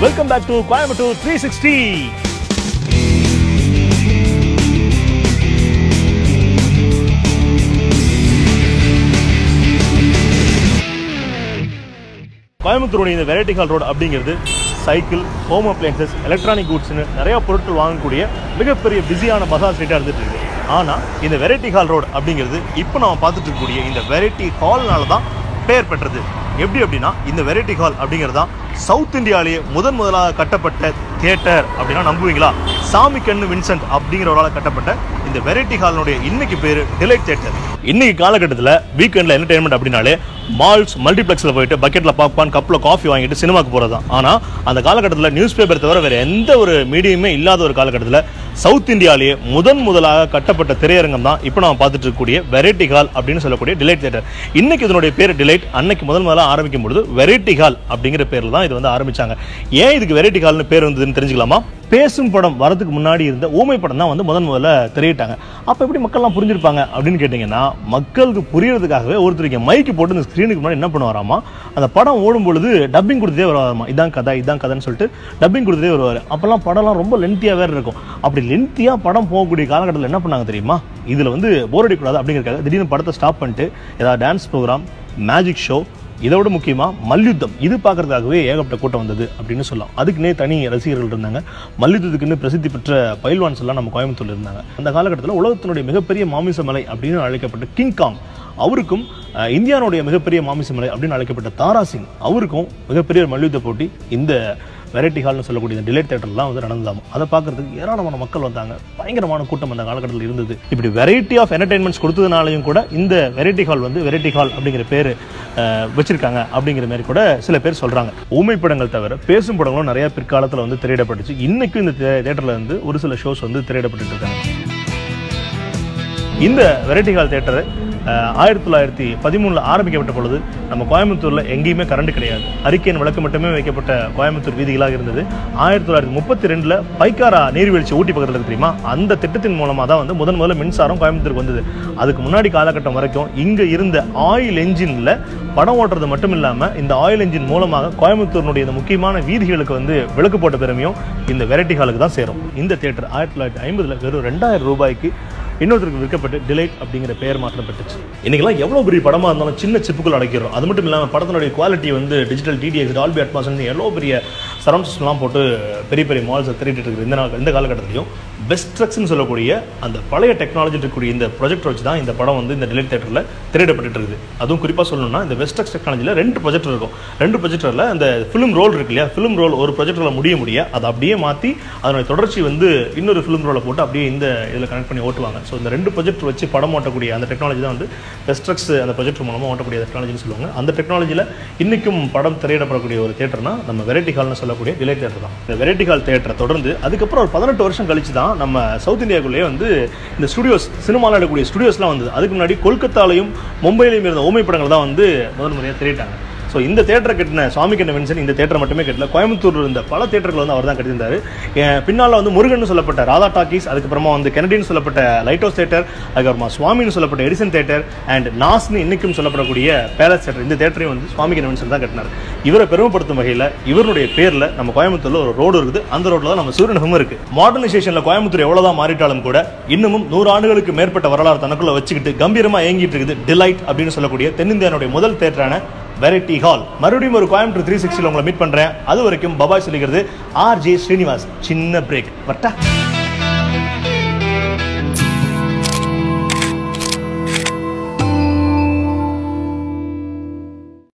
welcome back to Coimbatore three sixty கோயம்புத்தூருடைய இந்த variety hall road அப்படிங்கிறது சைக்கிள் ஹோம் அப்ளையன்சஸ் எலக்ட்ரானிக் கூட்ஸ்னு நிறைய பொருட்கள் வாங்கக்கூடிய மிகப்பெரிய பிஸியான பசார் ஸ்ட்ரீட்டாக இருந்துட்டு இருக்கு ஆனால் இந்த வெரைட்டி ஹால் ரோடு அப்படிங்கிறது இப்போ நம்ம பார்த்துட்டு இருக்கக்கூடிய இந்த வெரைட்டி ஹால்னால தான் பெயர் பெற்றது எப்படி அப்படின்னா இந்த வெரைட்டி ஹால் அப்படிங்கிறது தான் சவுத் இந்தியாவிலேயே முதன் முதலாக கட்டப்பட்ட தியேட்டர் அப்படின்னா நம்புவீங்களா சாமி கண்ணு வின்சென்ட் அப்படிங்கிறவரால் கட்டப்பட்ட இந்த வெரைட்டி ஹாலினுடைய இன்னைக்கு பேர் டிலைட் தியேட்டர் இன்னைக்கு காலகட்டத்தில் வீக்கெண்டில் என்டர்டைன்மெண்ட் அப்படின்னாலே மால்ஸ் மல்டிப்ளெக்ஸில் போயிட்டு பக்கெட்டில் பாப்கார்ன் கப்பில் காஃபி வாங்கிட்டு சினிமாக்கு போகிறது தான் ஆனால் அந்த காலகட்டத்தில் நியூஸ் பேப்பர் தவிர வேறு எந்த ஒரு மீடியமே இல்லாத ஒரு காலகட்டத்தில் சவுத் இந்தியாவிலேயே முதன் முதலாக கட்டப்பட்ட திரையரங்கம் தான் இப்போ நம்ம பார்த்துட்டு இருக்கக்கூடிய வெரைட்டி ஹால் அப்படின்னு சொல்லக்கூடிய டிலைட் தியேட்டர் இன்னைக்கு இதனுடைய பேர் டிலைட் அன்னைக்கு முதல் முதலாக ஆரம்பிக்கும் பொழுது வெரைட்டி ஹால் அப்படிங்கிற பேரில் தான் இது வந்து ஆரம்பிச்சாங்க ஏன் இதுக்கு வெரைட்டி ஹால்னு பேர் வந்ததுன்னு தெரிஞ்சுக்கலாமா பேசும் படம் வரதுக்கு முன்னாடி இருந்த ஊமை படம் தான் வந்து முதன் முதல்ல திரையிட்டாங்க அப்போ எப்படி மக்கள்லாம் புரிஞ்சிருப்பாங்க அப்படின்னு கேட்டிங்கன்னா மக்களுக்கு புரியறதுக்காகவே ஒருத்தருக்கு மைக்கு போட்டு இந்த ஸ்க்ரீனுக்கு முன்னாடி என்ன பண்ணுவாராமா அந்த படம் ஓடும் பொழுது டப்பிங் கொடுத்தே வருவாராமா இதான் கதை இதான் கதைன்னு சொல்லிட்டு டப்பிங் கொடுத்தே வருவார் அப்போல்லாம் படம்லாம் ரொம்ப லென்த்தியாக வேறு இருக்கும் அப்படி லென்த்தியாக படம் போகக்கூடிய காலகட்டத்தில் என்ன பண்ணாங்க தெரியுமா இதில் வந்து போர் அடிக்கூடாது அப்படிங்கிறதுக்காக திடீர்னு படத்தை ஸ்டாப் பண்ணிட்டு ஏதாவது டான்ஸ் ப்ரோக்ராம் மேஜிக் ஷோ இதை விட முக்கியமாக மல்யுத்தம் இது பார்க்கறதுக்காகவே ஏகப்பட்ட கூட்டம் வந்தது அப்படின்னு சொல்லலாம் அதுக்குன்னே தனி ரசிகர்கள் இருந்தாங்க மல்யுத்தத்துக்குன்னு பிரசித்தி பெற்ற பயில்வான்ஸ் எல்லாம் நம்ம கோயம்புத்தூர்ல இருந்தாங்க அந்த காலகட்டத்தில் உலகத்தினுடைய மிகப்பெரிய மாமிச மலை அப்படின்னு அழைக்கப்பட்ட கிங்காங் அவருக்கும் அஹ், இந்தியாவுடைய மிகப்பெரிய மாமிச மலை அப்படின்னு அழைக்கப்பட்ட தாரா சிங் அவருக்கும் மிகப்பெரிய ஒரு மல்யுத்த போட்டி இந்த வெரைட்டி ஹால்னு சொல்லக்கூடிய இந்த டிலேட் தேட்டர்லாம் வந்து நடந்ததாம் அதை பார்க்கறதுக்கு ஏராளமான மக்கள் வந்தாங்க பயங்கரமான கூட்டம் அந்த காலகட்டத்தில் இருந்தது இப்படி வெரைட்டி ஆஃப் என்டர்டைன்மெண்ட்ஸ் கொடுத்ததுனாலையும் கூட இந்த வெரைட்டி ஹால் வந்து வெரைட்டி ஹால் அப்படிங்கிற பேர் வச்சிருக்காங்க அப்படிங்கிற மாதிரி கூட சில பேர் சொல்றாங்க ஊமை படங்கள் தவிர பேசும் படங்களும் நிறைய பிற்காலத்தில் வந்து திரையிடப்பட்டுச்சு இன்னைக்கும் இந்த தேட்டர்ல இருந்து ஒரு சில ஷோஸ் வந்து திரையிடப்பட்டு இருக்காங்க இந்த வெரைட்டி ஹால் தேட்டர் ஆயிரத்தி தொள்ளாயிரத்தி பதிமூணில் ஆரம்பிக்கப்பட்ட பொழுது நம்ம கோயம்புத்தூரில் எங்கேயுமே கரண்ட் கிடையாது ஹரிக்கேன் விளக்கு மட்டுமே வைக்கப்பட்ட கோயம்புத்தூர் வீதிகளாக இருந்தது ஆயிரத்தி தொள்ளாயிரத்தி முப்பத்தி ரெண்டில் பைக்காரா நீர்வீழ்ச்சி ஊட்டி பக்கத்தில் இருக்கு தெரியுமா அந்த திட்டத்தின் மூலமாக தான் வந்து முதன் முதல்ல மின்சாரம் கோயம்புத்தூருக்கு வந்தது அதுக்கு முன்னாடி காலகட்டம் வரைக்கும் இங்கே இருந்த ஆயில் என்ஜினில் படம் ஓட்டுறது மட்டும் இல்லாமல் இந்த ஆயில் என்ஜின் மூலமாக கோயம்புத்தூரினுடைய இந்த முக்கியமான வீதிகளுக்கு வந்து விளக்கு போட்ட பெருமையும் இந்த வெரைட்டி ஹாலுக்கு தான் சேரும் இந்த தியேட்டர் ஆயிரத்தி தொள்ளாயிரத்தி ஐம்பதில் வெறும் ரெண்டாயிரம் ரூபாய்க்கு இன்னொருத்தருக்கு விற்கப்பட்டு டிலைட் அப்படிங்கிற பெயர் மாற்றப்பட்டுச்சு இன்னைக்கெல்லாம் எவ்வளோ பெரிய படமாக இருந்தாலும் சின்ன சிப்புக்குள் அடைக்கிறோம் அது மட்டும் இல்லாமல் படத்தினுடைய குவாலிட்டி வந்து டிஜிட்டல் டிடிஎக்ஸ் டால்பி அட்மாஸ்னு எவ்வளோ பெரிய சரௌண்ட் சிஸ்டம்லாம் போட்டு பெரிய பெரிய மால்ஸை திரட்டிட்டு இருக்குது இந்த நாள் இந்த காலகட்டத்திலையும் பெஸ்ட் ட்ரக்ஸ்னு சொல்லக்கூடிய அந்த பழைய டெக்னாலஜி இருக்கக்கூடிய இந்த ப்ரொஜெக்டர் வச்சு தான் இந்த படம் வந்து இந்த டிலைட் தேட்டரில் திரையிடப்பட்டு இருக்குது அதுவும் குறிப்பாக சொல்லணும்னா இந்த வெஸ்ட்ரக்ஸ் டெக்னாலஜியில் ரெண்டு ப்ரொஜெக்டர் இருக்கும் ரெண்டு ப்ரொஜெக்டரில் அந்த ஃபிலிம் ரோல் இருக்கு இல்லையா ஃபிலிம் ரோல் ஒரு ப்ரொஜெக்டரில் முடிய முடிய அதை அப்படியே மாற்றி அதனுடைய தொடர்ச்சி வந்து இன்னொரு ஃபிலிம் ரோலை போட்டு அப்படியே இந்த இதில் கனெக்ட் பண்ணி ஓட்டுவாங்க ஸோ இந்த ரெண்டு ப்ரொஜெக்டர் வச்சு படம் ஓட்டக்கூடிய அந்த டெக்னாலஜி தான் வந்து வெஸ்ட்ரக்ஸ் அந்த ப்ரொஜெக்டர் மூலமாக ஓட்டக்கூடிய டெக்னாலஜின்னு சொல்லுவாங்க அந்த டெக்னாலஜியில் இன்றைக்கும் படம் திரையிடப்படக்கூடிய ஒரு தேட்டர்னா நம்ம வெரைட்டி ஹால்னு சொல்லக்கூடிய டிலே தேட்டர் தான் இந்த வெரைட்டி ஹால் தேட்டரை தொடர்ந்து அதுக்கப்புறம் ஒரு பதினெட்டு வருஷம் கழிச்சு தான் நம்ம சவுத் இந்தியாவுக்குள்ளேயே வந்து இந்த ஸ்டுடியோஸ் சினிமாவில் எடுக்கக்கூடிய ஸ்டுடியோஸ்லாம் வந்து அதுக்கு முன்னாடி கொல்கத்தாலையும் மும்பையிலையும் இருந்த ஊமை படங்கள் தான் வந்து முதல் முறையாக திரையிட்டாங்க ஸோ இந்த தேட்டரை கட்டின சுவாமி கண்ண வின்சன் இந்த தேட்டரை மட்டுமே கட்டல கோயம்புத்தூர் இருந்த பல தேட்டர்கள் வந்து அவர் தான் கட்டியிருந்தாரு என் பின்னால் வந்து முருகன் சொல்லப்பட்ட ராதா டாக்கீஸ் அதுக்கப்புறமா வந்து கெனடின்னு சொல்லப்பட்ட லைட் ஹவுஸ் தேட்டர் அதுக்கப்புறமா சுவாமின்னு சொல்லப்பட்ட எடிசன் தேட்டர் அண்ட் நாஸ்னு இன்னைக்கும் சொல்லப்படக்கூடிய பேலஸ் தேட்டர் இந்த தேட்டரையும் வந்து சுவாமி கண்ண வின்சன் தான் கட்டினார் இவரை பெருமைப்படுத்தும் வகையில் இவருடைய பேரில் நம்ம கோயம்புத்தூர்ல ஒரு ரோடு இருக்குது அந்த ரோட்ல தான் நம்ம சூரியனகம் இருக்கு மாடர்னைசேஷன்ல கோயம்புத்தூர் எவ்வளவுதான் மாறிட்டாலும் கூட இன்னமும் நூறு ஆண்டுகளுக்கு மேற்பட்ட வரலாறு தனக்குள்ள வச்சுக்கிட்டு கம்பீரமா இயங்கிட்டு இருக்குது டிலைட் அப்படின்னு சொல்லக்கூடிய தென்னிந்தியானுடைய முதல் தேட்டரான வெரைட்டி ஹால் மறுபடியும் ஒரு கோயம்புத்தூர் த்ரீ சிக்ஸ்டியில் உங்களை மீட் பண்றேன் அது வரைக்கும் பபாய் சொல்லிக்கிறது ஆர் ஜே ஸ்ரீனிவாஸ் சின்ன பிரேக் வட்டா